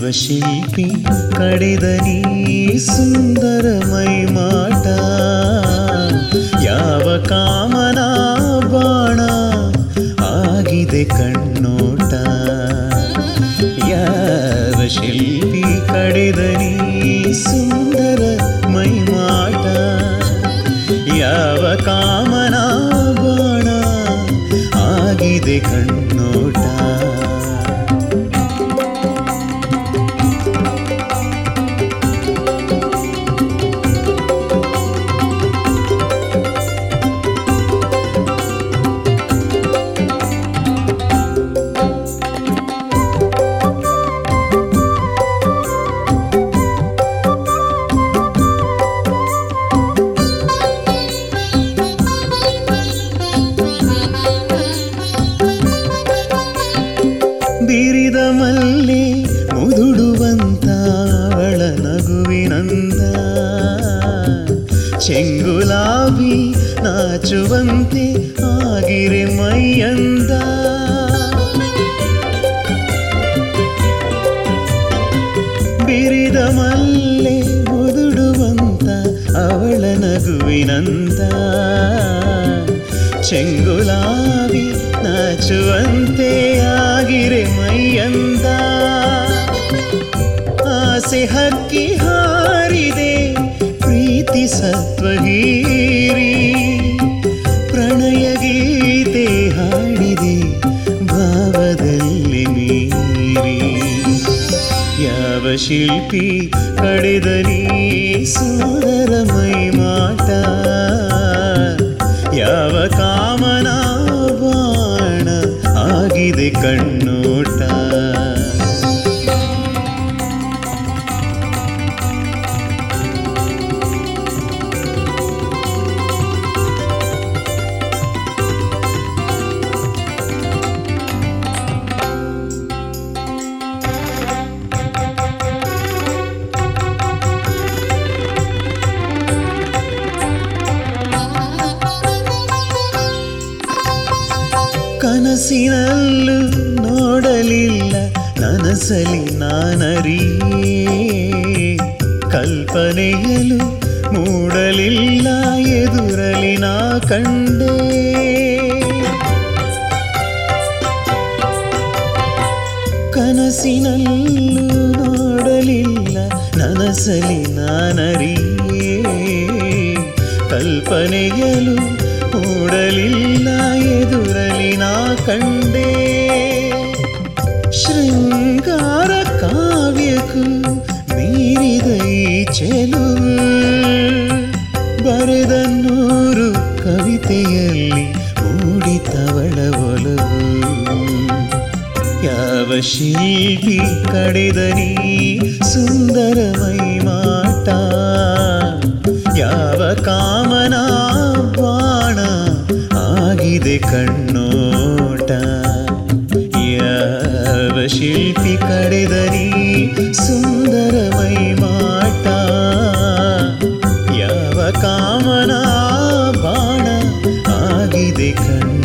ಶಿಲ್ಪಿ ಕಡಿದ ನೀ ಸುಂದರ ಮೈಮಾಟ ಯಾವ ಕಾಮನ ಬಾಣ ಆಗಿದೆ ಕಣ್ಣೋಟ ಯಾವ ಶಿಲ್ಪಿ ಕಡಿದ ನೀ ಸುಂದರ ಮೈಮಾಟ ಯಾವ ಕಾಮನ ಬಾಣ ಆಗಿದೆ ಕಣ್ಣೋಟ ಬಿರಿದ ಮಲ್ಲಿ ಮುದುಡುವಂತ ಅವಳ ನಗುವಿನಂದ ಚೆಂಗುಲಾಬಿ ನಾಚುವಂತೆ ಆಗಿರೆ ಮೈಯಂದ ಬಿರಿದ ಮಲ್ಲೆ ಮುದುಡುವಂತ ಅವಳ ನಗುವಿನಂದ ಚೆಂಗುಲಾವಿ ನಾಚುವಂತೆ ಆಗಿರೆ ಮೈಯಂದ ಆಸೆ ಹಕ್ಕಿ ಹಾರಿದೆ ಪ್ರೀತಿ ಸತ್ವಗೀರಿ ಪ್ರಣಯ ಗೀತೆ ಹಾಡಿದೆ ಭಾವದಲ್ಲಿ ಮೀರಿ ಯಾವ ಶಿಲ್ಪಿ ಕಡೆದ ನೀ ಸುಂದರ ಮೈಮಾಟ ಯಾವ ಕಾಮನ ಬಾಣ ಆಗಿದೆ ಕಣ್ಣೋಟ ಕನಸಿನಲ್ಲೂ ನೋಡಲಿಲ್ಲ ನನಸಲಿ ನಾನರಿಯೇ ಕಲ್ಪನೆಯಲು ಮೂಡಲಿಲ್ಲ ಎದುರಲಿ ನಾ ಕಂಡೇ ಕನಸಿನಲ್ಲೂ ನೋಡಲಿಲ್ಲ ನನಸಲಿ ನಾನರಿಯೇ ಕಲ್ಪನೆಯಲು ಮೂಡಲಿಲ್ಲ ಎದುರಲಿ ನಾ ಕಂಡೇ ಶೃಂಗಾರ ಕಾವ್ಯಕ್ಕೂ ಮೀರಿದ ಈ ಚೆಲುವು ಬರೆದ ನೂರು ಕವಿತೆಯಲ್ಲಿ ಮೂಡಿತವಳ ಒಲವು ಯಾವ ಶಿಲ್ಪಿ ಕಡೆದ ನೀ ಸುಂದರ ಮೈಮಾಟ ಯಾವ ಕಾಮನ ಬಾಣ ಆಗಿದೆ ಕಣ್ಣೋಟ ಯಾವ ಶಿಲ್ಪಿ ಕಡೆದ ನೀ ಸುಂದರ ಮೈಮಾಟ ಯಾವ ಕಾಮನ ಬಾಣ ಆಗಿದೆ ಕಣ್ಣೋಟ